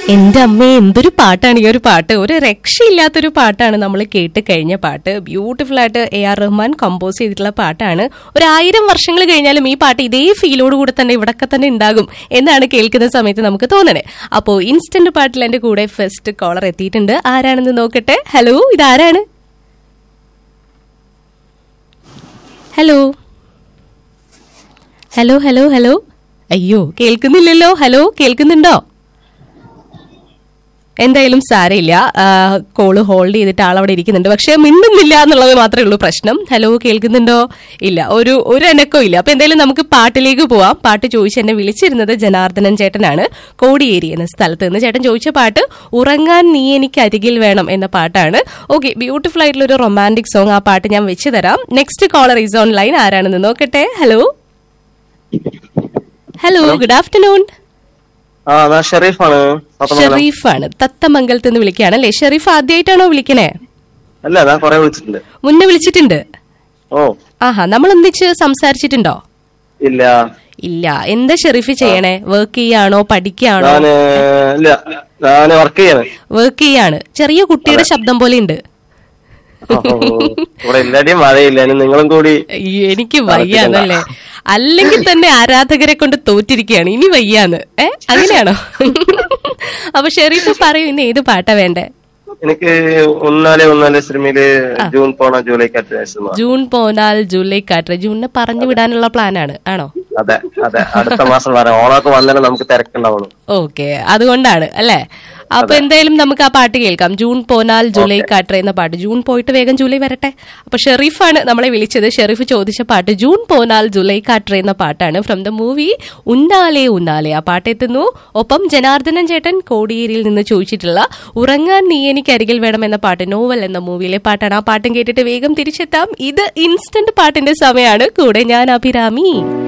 എന്റെ അമ്മ എന്തൊരു പാട്ടാണ് ഈ ഒരു പാട്ട് ഒരു രക്ഷയില്ലാത്തൊരു പാട്ടാണ് നമ്മൾ കേട്ട് കഴിഞ്ഞ പാട്ട് ബ്യൂട്ടിഫുൾ ആയിട്ട് എ ആർ റഹ്മാൻ കമ്പോസ് ചെയ്തിട്ടുള്ള പാട്ടാണ് ഒരു ആയിരം വർഷങ്ങൾ കഴിഞ്ഞാലും ഈ പാട്ട് ഇതേ ഫീലോട് കൂടെ തന്നെ ഇവിടൊക്കെ തന്നെ ഉണ്ടാകും എന്നാണ് കേൾക്കുന്ന സമയത്ത് നമുക്ക് തോന്നണേ അപ്പോ ഇൻസ്റ്റന്റ് പാട്ടിൽ എന്റെ കൂടെ ഫസ്റ്റ് കോളർ എത്തിയിട്ടുണ്ട് ആരാണെന്ന് നോക്കട്ടെ ഹലോ ഇതാരാണ് ഹലോ ഹലോ ഹലോ ഹലോ അയ്യോ കേൾക്കുന്നില്ലല്ലോ ഹലോ കേൾക്കുന്നുണ്ടോ എന്തായാലും സാരയില്ല കോള് ഹോൾഡ് ചെയ്തിട്ട് ആളവിടെ ഇരിക്കുന്നുണ്ട് പക്ഷെ മിണ്ടുന്നില്ല എന്നുള്ളത് മാത്രമേ ഉള്ളൂ പ്രശ്നം ഹലോ കേൾക്കുന്നുണ്ടോ ഇല്ല ഒരു ഒരു അനക്കവും ഇല്ല അപ്പൊ എന്തായാലും നമുക്ക് പാട്ടിലേക്ക് പോവാം പാട്ട് ചോദിച്ച് എന്നെ വിളിച്ചിരുന്നത് ജനാർദ്ദനൻ ചേട്ടനാണ് കോടിയേരി എന്ന സ്ഥലത്ത് നിന്ന് ചേട്ടൻ ചോദിച്ച പാട്ട് ഉറങ്ങാൻ നീ എനിക്ക് അരികിൽ വേണം എന്ന പാട്ടാണ് ഓക്കെ ബ്യൂട്ടിഫുൾ ആയിട്ടുള്ള ഒരു റൊമാൻറ്റിക് സോങ് ആ പാട്ട് ഞാൻ വെച്ച് തരാം next caller is on line ആരാണെന്ന് നോക്കട്ടെ ഹലോ ഹലോ ഗുഡ് ആഫ്റ്റർനൂൺ ആ ഞാൻ ഷെറീഫാണ് പത്തമംഗലം ഷെറീഫാണ് തത്തമംഗലത്ത് നിന്ന് വിളിക്കുകയാണ് അല്ലേ ഷെറീഫ് ആദ്യമായിട്ടാണോ വിളിക്കണേ അല്ല ഞാൻ കൊറേ വിളിച്ചിട്ടുണ്ട് മുന്നേ വിളിച്ചിട്ടുണ്ട് ഓ ആഹാ നമ്മൾ ഒന്നിച്ച് സംസാരിച്ചിട്ടുണ്ടോ ഇല്ല ഇല്ല എന്താ ഷെറീഫ് ചെയ്യണേ വർക്ക് ചെയ്യാണോ പഠിക്കുകയാണോ ഞാന് ഇല്ല ഞാന് വർക്ക് ചെയ്യാണ് വർക്ക് ചെയ്യാണ് ചെറിയ കുട്ടിയുടെ ശബ്ദം പോലെ ഉണ്ട് ഓ, ഇവിടെ എല്ലാടെയും മഴയില്ല ഇനി നിങ്ങളും കൂടി അയ്യോ, എനിക്ക് വയ്യാന്നല്ലേ അല്ലെങ്കിൽ തന്നെ ആരാധകരെ കൊണ്ട് തോറ്റിരിക്കുകയാണ് ഇനി വയ്യാന്ന് ഏ അങ്ങനെയാണോ അപ്പൊ ഷെറീഫ് പറയൂ ഇന്ന് ഏത് പാട്ടാ വേണ്ടേ എനിക്ക് ഒന്നാലെ ഒന്നാലെ സിനിമയില് ജൂൺ പോണ ജൂലൈ കാറ്റ് സിനിമ ജൂൺ പോനാൽ ജൂലൈ കാറ്റ് ജൂണിനെ പറഞ്ഞു വിടാനുള്ള പ്ലാനാണ് ആണോ അതെ അതെ അടുത്ത മാസം വരാം ഓണമൊക്കെ വന്നാലേ നമുക്ക് തിരക്കുണ്ടാവുള്ളൂ ഓക്കെ അതുകൊണ്ടാണ് അല്ലേ അപ്പൊ എന്തായാലും നമുക്ക് ആ പാട്ട് കേൾക്കാം ജൂൺ പോനാൽ ജൂലൈ കാട്ര എന്ന പാട്ട് ജൂൺ പോയിട്ട് വേഗം ജൂലൈ വരട്ടെ അപ്പൊ ഷെറീഫാണ് നമ്മളെ വിളിച്ചത് ഷെറീഫ് ചോദിച്ച പാട്ട് ജൂൺ പോനാൽ ജൂലൈ കാട്ര എന്ന പാട്ടാണ് from the movie Unnale Unnale ആ പാട്ട് എത്തുന്നു ഒപ്പം ജനാർദ്ദനൻ ചേട്ടൻ കോടിയേരിയിൽ നിന്ന് ചോദിച്ചിട്ടുള്ള ഉറങ്ങാൻ നീ എനിക്ക് അരികിൽ വേണം എന്ന പാട്ട് നോവൽ എന്ന മൂവിയിലെ പാട്ടാണ് ആ പാട്ടും കേട്ടിട്ട് വേഗം തിരിച്ചെത്താം ഇത് ഇൻസ്റ്റന്റ് പാട്ടിന്റെ സമയമാണ് കൂടെ ഞാൻ അഭിരാമി